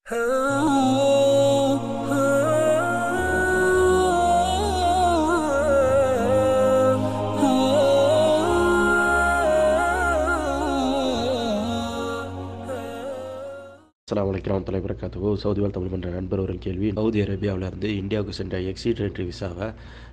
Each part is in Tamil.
அஸ்ஸலாமு அலைக்கும் வரஹ்மத்துல்லாஹி வபரகாத்துஹு சவுதி வாழ் தமிழ் மன்ற நண்பர் ஒரு கேள்வி சவுதி அரேபியாவில் இருந்து இந்தியாவுக்கு சென்ற எக்ஸிடென்ட்ரி விசாவை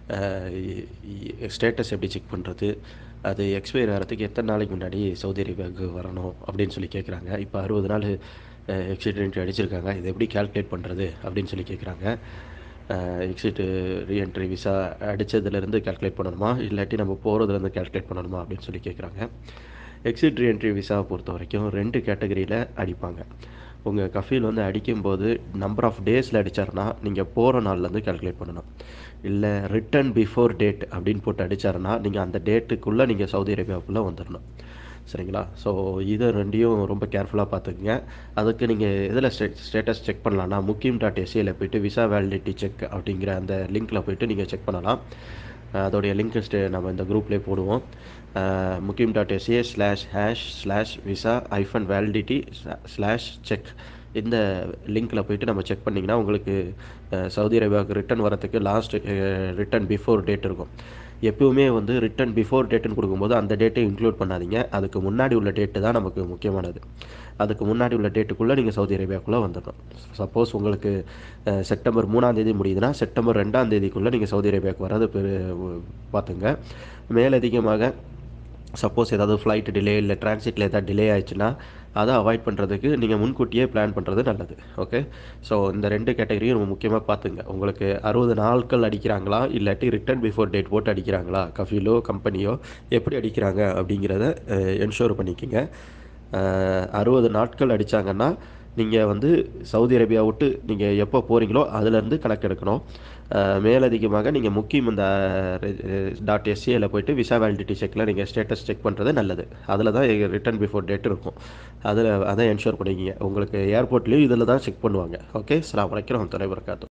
ஸ்டேட்டஸ் எப்படி செக் பண்ணுறது அது எக்ஸ்பயர் ஆகிறதுக்கு எத்தனை நாளைக்கு முன்னாடி சவுதி அரேபியாவுக்கு வரணும் அப்படின்னு சொல்லி கேட்குறாங்க இப்போ அறுபது நாள் எக்ஸிட் அடிச்சிருக்காங்க இதை எப்படி கால்குலேட் பண்ணுறது அப்படின்னு சொல்லி கேட்குறாங்க எக்ஸிட் ரீஎன்ட்ரி விசா அடித்ததுலேருந்து கால்குலேட் பண்ணணுமா இல்லாட்டி நம்ம போகிறதுலேருந்து கால்குலேட் பண்ணணுமா அப்படின்னு சொல்லி கேட்குறாங்க எக்ஸிட் ரீஎன்ட்ரி விசாவை பொறுத்த வரைக்கும் ரெண்டு கேட்டகரியில் அடிப்பாங்க உங்கள் கஃபீல் வந்து அடிக்கும்போது நம்பர் ஆஃப் டேஸில் அடித்தாருன்னா நீங்கள் போகிற நாள்லேருந்து கால்குலேட் பண்ணணும் இல்லை ரிட்டன் பிஃபோர் டேட் அப்படின்னு போட்டு அடித்தாருன்னா நீங்கள் அந்த டேட்டுக்குள்ளே நீங்கள் சவுதி அரேபியாவுக்குள்ளே வந்துடணும் சரிங்களா ஸோ இதை ரெண்டையும் ரொம்ப கேர்ஃபுல்லாக பார்த்துக்குங்க அதுக்கு நீங்கள் இதில் ஸ்டே ஸ்டேட்டஸ் செக் பண்ணலான்னா முக்கியம் டாட் எஸ்ஏயில் போய்ட்டு விசா வேலிடிட்டி செக் அப்படிங்கிற அந்த லிங்க்கில் போய்ட்டு நீங்கள் செக் பண்ணலாம் அதோடைய லிங்க் ஸ்டே நம்ம இந்த குரூப்லேயே போடுவோம் முக்கியம் dot SA slash hash slash visa hyphen validity slash check இந்த லிங்க்கில் போயிட்டு நம்ம செக் பண்ணிங்கன்னா உங்களுக்கு சவுதி அரேபியாவுக்கு ரிட்டன் வரத்துக்கு லாஸ்ட் ரிட்டன் பிஃபோர் டேட் இருக்கும் எப்பவுமே வந்து ரிட்டன் பிஃபோர் டேட்டுன்னு கொடுக்கும்போது அந்த டேட்டை இன்க்ளூட் பண்ணாதீங்க அதுக்கு முன்னாடி உள்ள டேட்டு தான் நமக்கு முக்கியமானது அதுக்கு முன்னாடி உள்ள டேட்டுக்குள்ளே நீங்கள் சவுதி அரேபியாவுக்குள்ளே வந்துடணும் சப்போஸ் உங்களுக்கு செப்டம்பர் மூணாம் தேதி முடியுதுன்னா செப்டம்பர் ரெண்டாம் தேதிக்குள்ளே நீங்கள் சவுதி அரேபியாவுக்கு வர்றது பெரு பார்த்துங்க மேலதிகமாக சப்போஸ் ஏதாவது ஃப்ளைட் டிலே இல்லை டிரான்சிட்டில் ஏதாவது டிலே ஆயிடுச்சுன்னா அதை அவாய்ட் பண்ணுறதுக்கு நீங்கள் முன்கூட்டியே பிளான் பண்ணுறது நல்லது ஓகே ஸோ இந்த ரெண்டு கேட்டகரியும் ரொம்ப முக்கியமாக பார்த்துங்க உங்களுக்கு அறுபது நாட்கள் அடிக்கிறாங்களா இல்லாட்டி ரிட்டர்ன் பிஃபோர் டேட் போட்டு அடிக்கிறாங்களா கஃபீலோ கம்பெனியோ எப்படி அடிக்கிறாங்க அப்படிங்கிறத என்ஷூர் பண்ணிக்கோங்க அறுபது நாட்கள் அடித்தாங்கன்னா நீங்கள் வந்து சவுதி அரேபியா விட்டு நீங்கள் எப்போ போகிறீங்களோ அதுலேருந்து கணக்கெடுக்கணும் மேலதிகமாக நீங்கள் முக்கியம் இந்த டாட் எஸ்சிஏல போயிட்டு விசா வேலிடிட்டி செக்கில் நீங்கள் ஸ்டேட்டஸ் செக் பண்ணுறது நல்லது அதில் தான் ரிட்டன் பிஃபோர் டேட் இருக்கும் அதில் அதை என்ஷூர் பண்ணிக்கிங்க உங்களுக்கு ஏர்போர்ட்லேயும் இதில் தான் செக் பண்ணுவாங்க ஓகே ஸ்லாம் வலைக்கிறோம் தலைவர்காத்தும்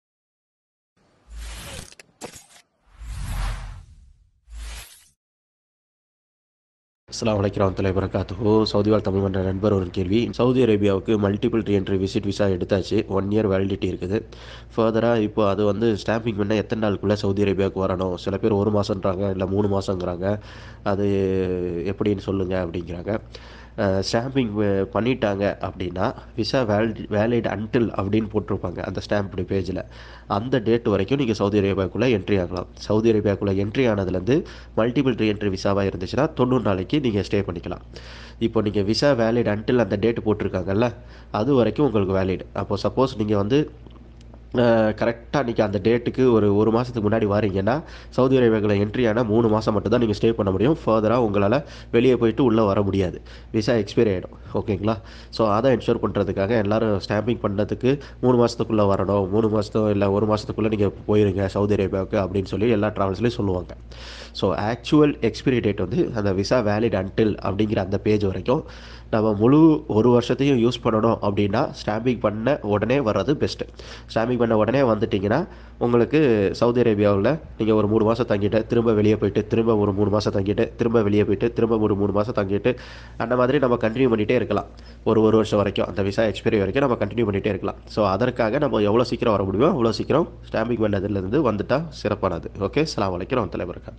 அஸ்லாம் வலைக்கம் வரகாத்துஹோ சவுதி வாழ் தமிழ் மன்ற நண்பர் ஒரு கேள்வி சவுதி அரேபியாவுக்கு மல்டிபிள் ரீஎன்ட்ரி விசிட் விசா எடுத்தாச்சு ஒன் இயர் வேலிடிட்டி இருக்குது ஃபர்தராக இப்போ அது வந்து ஸ்டாம்பிங் பண்ண எத்தனை நாளுக்குள்ளே சவுதி அரேபியாவுக்கு வரணும் சில பேர் ஒரு மாதன்றாங்க இல்லை மூணு மாதங்கிறாங்க அது எப்படின்னு சொல்லுங்கள் அப்படிங்கிறாங்க ஸ்டாம்பிங் பண்ணிட்டாங்க அப்படின்னா விசா வேலிட் வேலிட் அன்டில் அப்படின்னு போட்டிருப்பாங்க அந்த ஸ்டாம்ப்டு பேஜில் அந்த டேட் வரைக்கும் நீங்கள் சவுதி அரேபியாவுக்குள்ளே என்ட்ரி ஆகலாம் சவுதி அரேபியாவுக்குள்ளே என்ட்ரி ஆனதுலேருந்து மல்டிபிள் ரீஎன்ட்ரி விசாவாக இருந்துச்சுன்னா தொண்ணூறு நாளைக்கு நீங்கள் ஸ்டே பண்ணிக்கலாம் இப்போ நீங்கள் விசா வேலிட் அன்டில் அந்த டேட் போட்டிருக்காங்கல்ல அது வரைக்கும் உங்களுக்கு வேலிட் அப்போ சப்போஸ் நீங்கள் வந்து கரெக்டாக இன்றைக்கி அந்த டேட்டுக்கு ஒரு ஒரு மாதத்துக்கு முன்னாடி வரீங்கன்னா சவுதி அரேபியாவில் என்ட்ரி ஆனால் மூணு மாதம் மட்டும் தான் நீங்கள் ஸ்டே பண்ண முடியும் ஃபர்தராக உங்களால் வெளியே போயிட்டு உள்ளே வர முடியாது விசா எக்ஸ்பைரி ஆகிடும் ஓகேங்களா ஸோ அதை என்ஷூர் பண்ணுறதுக்காக எல்லோரும் ஸ்டாம்பிங் பண்ணுறதுக்கு மூணு மாதத்துக்குள்ளே வரணும் மூணு மாதத்தோ இல்லை ஒரு மாதத்துக்குள்ளே நீங்கள் போயிருங்க சவுதி அரேபியாவுக்கு அப்படின்னு சொல்லி எல்லா ட்ராவல்ஸ்லேயும் சொல்லுவாங்க ஸோ ஆக்சுவல் எக்ஸ்பிரி டேட் வந்து அந்த விசா வேலிட் அன்டில் அப்படிங்கிற அந்த பேஜ் வரைக்கும் நம்ம முழு ஒரு வருஷத்தையும் யூஸ் பண்ணணும் அப்படின்னா ஸ்டாம்பிங் பண்ண உடனே வர்றது பெஸ்ட்டு ஸ்டாம்பிங் பண்ண உடனே வந்துட்டிங்கன்னா உங்களுக்கு சவுதி அரேபியாவில் நீங்கள் ஒரு மூணு மாதம் தங்கிட்டு திரும்ப வெளியே போயிட்டு திரும்ப ஒரு மூணு மாதம் தங்கிட்டு திரும்ப வெளியே போயிட்டு திரும்ப ஒரு மூணு மாதம் தங்கிட்டு அந்த மாதிரி நம்ம கண்டினியூ பண்ணிகிட்டே இருக்கலாம் ஒரு ஒரு வருஷம் வரைக்கும் அந்த விசா எக்ஸ்பைரி வரைக்கும் நம்ம கண்டினியூ பண்ணிகிட்டே இருக்கலாம் ஸோ அதற்காக நம்ம எவ்வளோ சீக்கிரம் வர முடியுமோ அவ்வளோ சீக்கிரம் ஸ்டாம்பிங் பண்ணதுலேருந்து வந்துட்டால் சிறப்பானது ஓகே சலாம் வலைக்கிறோம் தலைவருக்காது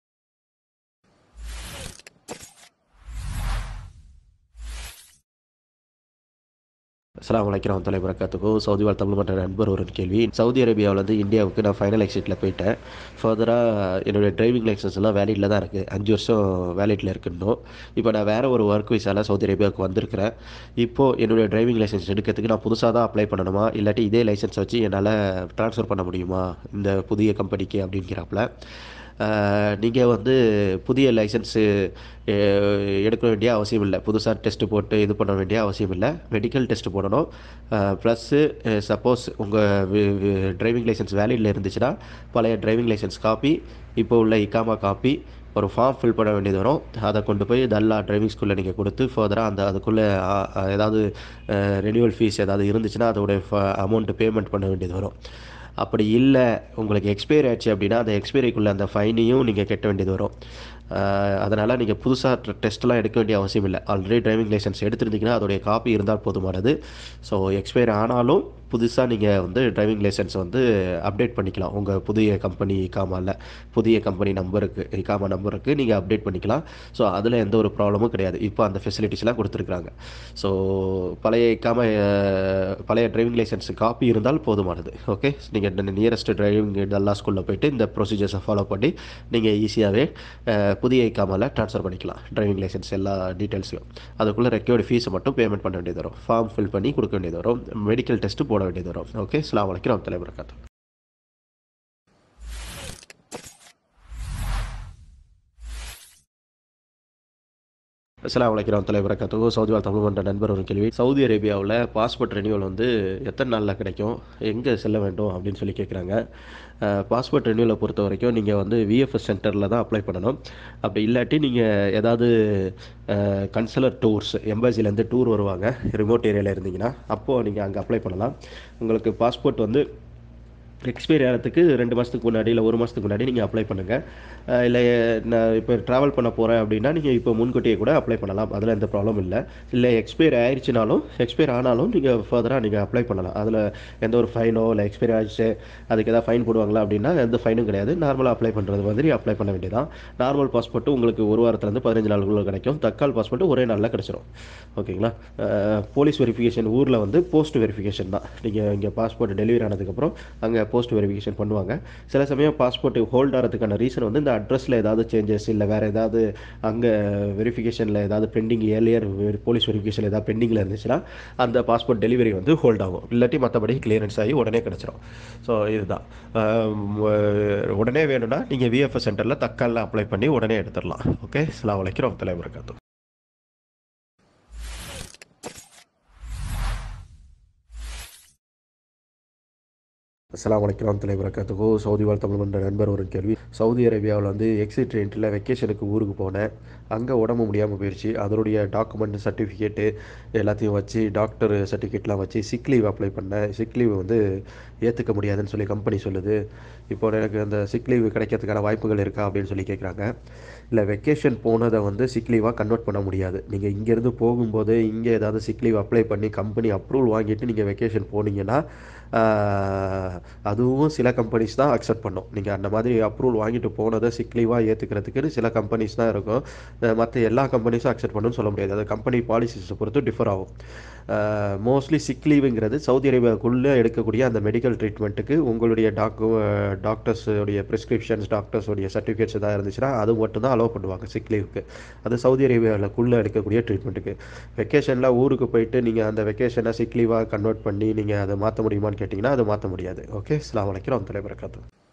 அஸ்லாம் வலைக்கிறோம் தலைவரக்காத்துக்கோ சவுதி வாழ் தமிழ் மன்ற நண்பர் ஒரு கேள்வி சவுதி அரேபியாவிலேருந்து இந்தியாவுக்கு நான் ஃபைனல் எக்ஸிட்டில் போயிட்டேன் ஃபர்தராக என்னுடைய டிரைவிங் லைசன்ஸ் எல்லாம் வேலிடில் தான் இருக்குது அஞ்சு வருஷம் வேலிடில் இருக்குன்னும் இப்போ நான் வேறு ஒரு ஒர்க் விசாவில் சவுதி அரேபியாவுக்கு வந்திருக்கிறேன் இப்போது என்னுடைய டிரைவிங் லைசன்ஸ் எடுக்கிறதுக்கு நான் புதுசாக தான் அப்ளை பண்ணணுமா இல்லாட்டி இதே லைசன்ஸ் வச்சு என்னால் ட்ரான்ஸ்ஃபர் பண்ண முடியுமா இந்த புதிய கம்பெனிக்கு அப்படிங்கிறாப்புல நீங்கள் வந்து புதிய லைசன்ஸு எடுக்க வேண்டிய அவசியம் இல்லை புதுசாக டெஸ்ட்டு போட்டு இது பண்ண வேண்டிய அவசியம் இல்லை மெடிக்கல் டெஸ்ட் போடணும் ப்ளஸ்ஸு சப்போஸ் உங்கள் டிரைவிங் லைசன்ஸ் வேலிடில் இருந்துச்சுன்னா பழைய டிரைவிங் லைசன்ஸ் காப்பி இப்போ உள்ள இக்காமா காப்பி ஒரு ஃபார்ம் ஃபில் பண்ண வேண்டியது வரும் அதை கொண்டு போய் தல்லா டிரைவிங் ஸ்கூலில் நீங்கள் கொடுத்து ஃபர்தராக அந்த அதுக்குள்ளே ஏதாவது ரெனியூவல் ஃபீஸ் ஏதாவது இருந்துச்சுன்னா அதோடைய அமௌண்ட்டு பேமெண்ட் பண்ண வேண்டியது வரும் அப்படி இல்லை உங்களுக்கு எக்ஸ்பைரி ஆச்சு அப்படின்னா அந்த எக்ஸ்பைரிக்குள்ளே அந்த ஃபைனையும் நீங்கள் கட்ட வேண்டியது வரும் அதனால் நீங்கள் புதுசாக டெஸ்ட்லாம் எடுக்க வேண்டிய அவசியம் இல்லை ஆல்ரெடி டிரைவிங் லைசன்ஸ் எடுத்திருந்தீங்கன்னா அதோடைய காப்பி இருந்தால் போதுமானது ஸோ எக்ஸ்பயர் ஆனாலும் புதுசாக நீங்கள் வந்து டிரைவிங் லைசன்ஸ் வந்து அப்டேட் பண்ணிக்கலாம் உங்கள் புதிய கம்பெனி இகாமாவில் புதிய கம்பெனி நம்பருக்கு இகாமா நம்பருக்கு நீங்கள் அப்டேட் பண்ணிக்கலாம் ஸோ அதில் எந்த ஒரு ப்ராப்ளமும் கிடையாது இப்போ அந்த ஃபெசிலிட்டிஸ்லாம் கொடுத்துருக்குறாங்க ஸோ பழைய இகாம அஹ், பழைய டிரைவிங் லைசன்ஸ் காப்பி இருந்தால் போதுமானது ஓகே நீங்கள் நியரஸ்ட் டிரைவிங் நல்லா ஸ்கூலில் போயிட்டு இந்த ப்ரொசீஜர்ஸை ஃபாலோ பண்ணி நீங்கள் ஈஸியாகவே புதிய இகாமாவில் ட்ரான்ஸ்ஃபர் பண்ணிக்கலாம் டிரைவிங் லைசன்ஸ் எல்லா டீட்டெயில்ஸையும் அதுக்குள்ளே ரெக்யூர்டு ஃபீஸை மட்டும் பேமெண்ட் பண்ண வேண்டியது வரும் ஃபார்ம் ஃபில் பண்ணி கொடுக்க வேண்டியது வரும் மெடிக்கல் டெஸ்ட்டு போட வேண்டியது வரும் ஓகே ஸ்லாம் வலைக்கிறோம் தலைவர் காத்து அஸ்லாம் வலைக்கிறோம் தலைவர் கத்துக்கோ சவுதி வாழ் தமிழ் மன்ற நண்பர் ஒரு கேள்வி சவுதி அரேபியாவில் பாஸ்போர்ட் ரெனியூவல் வந்து எத்தனை நாளில் கிடைக்கும் எங்கே செல்ல வேண்டும் அப்படின்னு சொல்லி கேட்குறாங்க பாஸ்போர்ட் ரெனியூவலை பொறுத்த வரைக்கும் நீங்கள் வந்து விஎஃப்எஸ் சென்டரில் தான் அப்ளை பண்ணணும் அப்படி இல்லாட்டி நீங்கள் ஏதாவது கன்சலர் டூர்ஸ் எம்பசிலேருந்து டூர் வருவாங்க ரிமோட் ஏரியாவில் இருந்தீங்கன்னா அப்போது நீங்கள் அங்கே அப்ளை பண்ணலாம் உங்களுக்கு பாஸ்போர்ட் வந்து எக்ஸ்பைரி ஆகிறதுக்கு ரெண்டு மாதத்துக்கு முன்னாடி இல்லை ஒரு மாதத்துக்கு முன்னாடி நீங்கள் அப்ளை பண்ணுங்கள் இல்லை நான் இப்போ ட்ராவல் பண்ண போகிறேன் அப்படின்னா நீங்கள் இப்போ முன்கூட்டியே கூட அப்ளை பண்ணலாம் அதில் எந்த ப்ராப்ளம் இல்லை இல்லை எக்ஸ்பைரி ஆயிடுச்சுனாலும் எக்ஸ்பைரி ஆனாலும் நீங்கள் ஃபர்தராக நீங்கள் அப்ளை பண்ணலாம் அதில் எந்த ஒரு ஃபைனோ இல்லை எக்ஸ்பைரி ஆயிடுச்சு அதுக்கு எதாவது ஃபைன் போடுவாங்களா அப்படின்னா எந்த ஃபைனும் கிடையாது நார்மலாக அப்ளை பண்ணுறது மாதிரி அப்ளை பண்ண வேண்டியதான் நார்மல் பாஸ்போர்ட்டு உங்களுக்கு ஒரு வாரத்துலேருந்து பதினஞ்சு நாளுக்குள்ள கிடைக்கும் தக்கால் பாஸ்போர்ட்டு ஒரே நாளில் கிடச்சிரும் ஓகேங்களா போலீஸ் வெரிஃபிகேஷன் ஊரில் வந்து போஸ்ட் வெரிஃபிகேஷன் தான் நீங்கள் இங்கே பாஸ்போர்ட் டெலிவரி ஆனதுக்கப்புறம் அங்கே போஸ்ட் வெரிஃபிகேஷன் பண்ணுவாங்க சில சமயம் பாஸ்போர்ட் ஹோல்ட் ஆகிறதுக்கான ரீசன் வந்து இந்த அட்ரஸில் ஏதாவது சேஞ்சஸ் இல்லை வேறு ஏதாவது அங்கே வெரிஃபிகேஷனில் ஏதாவது பெண்டிங் ஏர்லியர் போலீஸ் வெரிஃபிகேஷன் ஏதாவது பெண்டிங்கில் இருந்துச்சுன்னா அந்த பாஸ்போர்ட் டெலிவரி வந்து ஹோல்ட் ஆகும் இல்லாட்டி மற்றபடி கிளியரன்ஸ் ஆகி உடனே கிடச்சிரும் ஸோ இதுதான் ஆம், உடனே வேணும்னா நீங்கள் விஎஃப்எஸ் சென்டரில் தக்காலில் அப்ளை பண்ணி உடனே எடுத்துடலாம் ஓகே ஸ்லாம் வலைக்கிறோம் தலைவர் காத்து அஸ்லாம் வலைக்கம் தலைவர் வரகாத்துக்கோ சவுதி வாழ் தமிழ் மன்ற நண்பர் ஒரு கேள்வி சவுதி அரேபியாவில் வந்து எக்ஸிட் ட்ரெயினில் வெக்கேஷனுக்கு ஊருக்கு போனேன் அங்கே உடம்பு முடியாமல் போயிடுச்சு அதனுடைய டாக்குமெண்ட் சர்டிஃபிகேட்டு எல்லாத்தையும் வச்சு டாக்டர் சர்டிஃபிகேட்லாம் வச்சு சிக் லீவ் அப்ளை பண்ணேன் சிக் லீவ் வந்து ஏற்றுக்க முடியாதுன்னு சொல்லி கம்பெனி சொல்லுது இப்போ எனக்கு அந்த சிக் லீவ் கிடைக்கிறதுக்கான வாய்ப்புகள் இருக்கா அப்படின்னு சொல்லி கேட்குறாங்க இல்லை வெக்கேஷன் போனதை வந்து சிக் லீவாக கன்வெர்ட் பண்ண முடியாது நீங்கள் இங்கேருந்து போகும்போது இங்கே ஏதாவது சிக் லீவ் அப்ளை பண்ணி கம்பெனி அப்ரூவல் வாங்கிட்டு நீங்கள் வெக்கேஷன் போனீங்கன்னா ஆஹ், அதுவும் சில கம்பெனிஸ் தான் அக்செப்ட் பண்ணும் நீங்கள் அந்த மாதிரி அப்ரூவல் வாங்கிட்டு போனதை சிக் லீவாக ஏற்றுக்கிறதுக்கு சில கம்பெனிஸ் தான் இருக்கும் மற்ற எல்லா கம்பெனிஸும் அக்செப்ட் பண்ணுன்னு சொல்ல முடியாது அது கம்பெனி பாலிசிஸை பொறுத்து டிஃபர் ஆகும் மோஸ்ட்லி சிக் லீவுங்கிறது சவுதி அரேபியாவுக்குள்ளே எடுக்கக்கூடிய அந்த மெடிக்கல் ட்ரீட்மெண்ட்டுக்கு உங்களுடைய டாக்கு டாக்டர்ஸுடைய ப்ரிஸ்கிரிப்ஷன்ஸ் டாக்டர்ஸுடைய சர்டிஃபிகேட்ஸ் எதாவது இருந்துச்சுன்னா அது மட்டும் தான் அலோவ் பண்ணுவாங்க சிக் லீவுக்கு அது சவுதி அரேபியாவுக்குள்ளே எடுக்கக்கூடிய ட்ரீட்மெண்ட்டுக்கு வெக்கேஷனில் ஊருக்கு போயிட்டு நீங்கள் அந்த வெக்கேஷனை சிக் லீவாக கன்வெர்ட் பண்ணி நீங்கள் அதை மாற்ற முடியுமான்னு கேட்டிங்கன்னா அதை மாற்ற முடியாது ஓகே ஸ்லாம் வலைக்கிறோம் தலைவர் காத்து